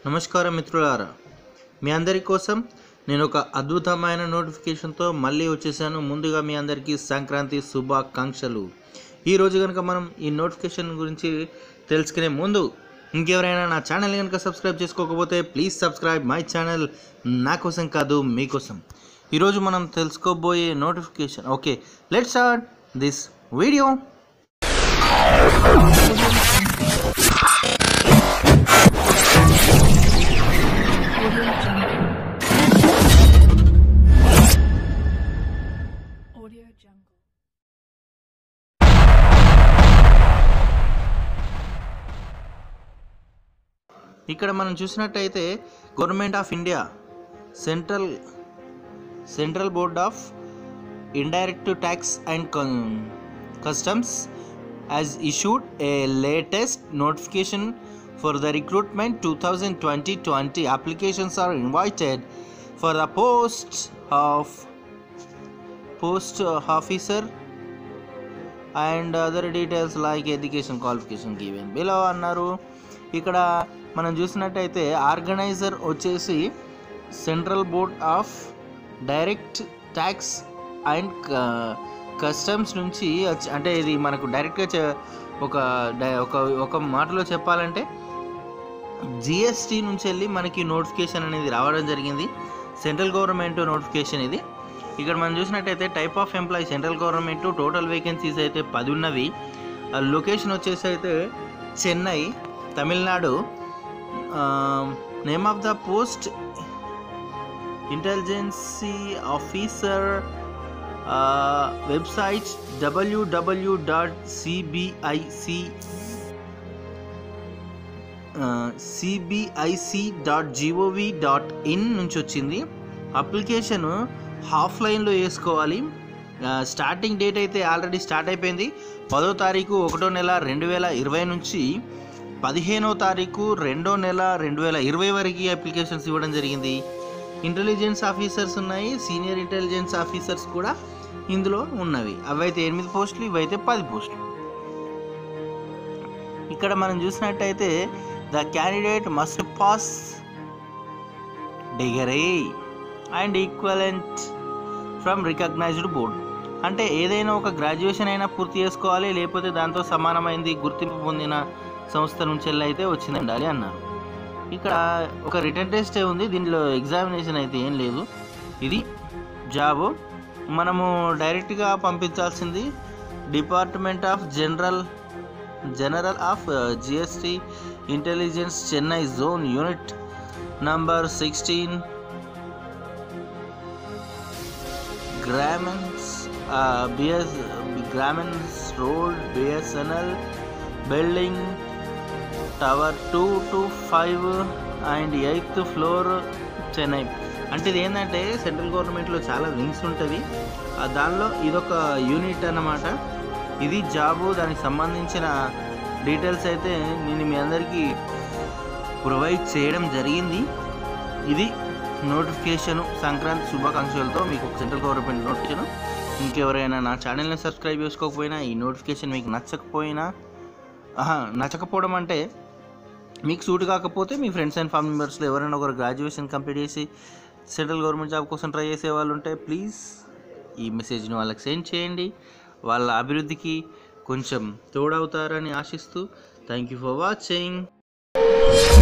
నమస్కారం మిత్రులారా మీ అందరి కోసం నేను ఒక అద్భుతమైన నోటిఫికేషన్తో మళ్ళీ వచ్చేసాను ముందుగా మీ అందరికీ సంక్రాంతి శుభాకాంక్షలు ఈరోజు కనుక మనం ఈ నోటిఫికేషన్ గురించి తెలుసుకునే ముందు ఇంకెవరైనా నా ఛానల్ కనుక సబ్స్క్రైబ్ చేసుకోకపోతే ప్లీజ్ సబ్స్క్రైబ్ మై ఛానల్ నా కోసం కాదు మీకోసం ఈరోజు మనం తెలుసుకోబోయే notification okay let start this video Audio Jungle. ఇక్కడ మనం చూసినట్టయితే government of India central central board of indirect tax and customs has issued a latest notification for the recruitment 2020-20 applications are invited for the post of post officer and other details like education qualification given below అన్నారు ఇక్కడ మనం చూసినట్టయితే organiser వచ్చేసి central board of direct tax and customs నుంచి వచ్చి- అంటే ఇది మనకు డైరెక్ట్గా చె- ఒక డై- ఒక ఒక మాటలో చెప్పాలంటే జిఎస్టీ నుంచి వెళ్ళి మనకి నోటిఫికేషన్ అనేది రావడం జరిగింది సెంట్రల్ గవర్నమెంట్ నోటిఫికేషన్ ఇది ఇక్కడ మనం చూసినట్టయితే type of employee central government total vacancies అయితే పది ఉన్నవి లొకేషన్ వచ్చేసి అయితే Chennai Tamil Nadu name of the post intelligence officer website WWW dot CBIC CBIC dot GOV dot IN నుంచి వచ్చింది అప్లికేషన్ ఆఫ్లైన్లో వేసుకోవాలి ఆ, స్టార్టింగ్ డేట్ అయితే ఆల్రెడీ స్టార్ట్ అయిపోయింది పదో తారీఖు ఒకటో నెల రెండు వేల ఇరవై నుంచి పదిహేనో తారీఖు రెండో నెల రెండు వేల ఇరవై వరకు అప్లికేషన్స్ ఇవ్వడం జరిగింది ఇంటెలిజెన్స్ ఆఫీసర్స్ ఉన్నాయి సీనియర్ ఇంటెలిజెన్స్ ఆఫీసర్స్ కూడా ఇందులో ఉన్నవి అవైతే ఎనిమిది పోస్టులు ఇవైతే పది పోస్టులు ఇక్కడ మనం చూసినట్టయితే the candidate must pass degree and equivalent from recognised board అంటే ఏదైనా ఒక గ్రాడ్యుయేషన్ అయినా పూర్తి చేసుకోవాలి లేకపోతే దాంతో సమానమైంది గుర్తింపు పొందిన సంస్థ నుంచి వెళ్ళి అయితే వచ్చింది ఉండాలి అన్నారు ఇక్కడ ఒక రిటర్న్ టెస్ట్ ఉంది దీనిలో ఎగ్జామినేషన్ అయితే ఏం లేదు ఇది జాబ్ మనము డైరెక్ట్గా పంపించాల్సింది department of general general of GST intelligence Chennai zone unit number sixteen Greams BS Greams road BSNL building tower two to five and eighth floor Chennai అంటే ఇది ఏంటంటే సెంట్రల్ గవర్నమెంట్లో చాలా వింగ్స్ ఉంటుంది ఆ దానిలో ఇదొక యూనిట్ అన్నమాట ఇది జాబు దానికి సంబంధించిన డీటెయిల్స్ అయితే నేను మీ అందరికీ ప్రొవైడ్ చేయడం జరిగింది ఇది నోటిఫికేషన్ సంక్రాంతి శుభాకాంక్షలతో మీకు ఒక సెంట్రల్ గవర్నమెంట్ నోటిఫికేషన్ ఇంకెవరైనా నా ఛానల్ని సబ్స్క్రైబ్ చేసుకోకపోయినా ఈ నోటిఫికేషన్ మీకు నచ్చకపోయినా ఆహా, నచ్చకపోవడం అంటే మీకు సూట్ కాకపోతే మీ ఫ్రెండ్స్ అండ్ ఫ్యామిలీ మెంబర్స్లో ఎవరైనా ఒకరు గ్రాడ్యుయేషన్ కంప్లీట్ చేసి సెంట్రల్ గవర్నమెంట్ జాబ్ కోసం ట్రై చేసే వాళ్ళు ఉంటే ప్లీజ్ ఈ మెసేజ్ని వాళ్ళకి సెండ్ చేయండి వాళ్ళ అభివృద్ధికి కొంచెం తోడవుతారని ఆశిస్తూ థ్యాంక్ యూ ఫర్ వాచింగ్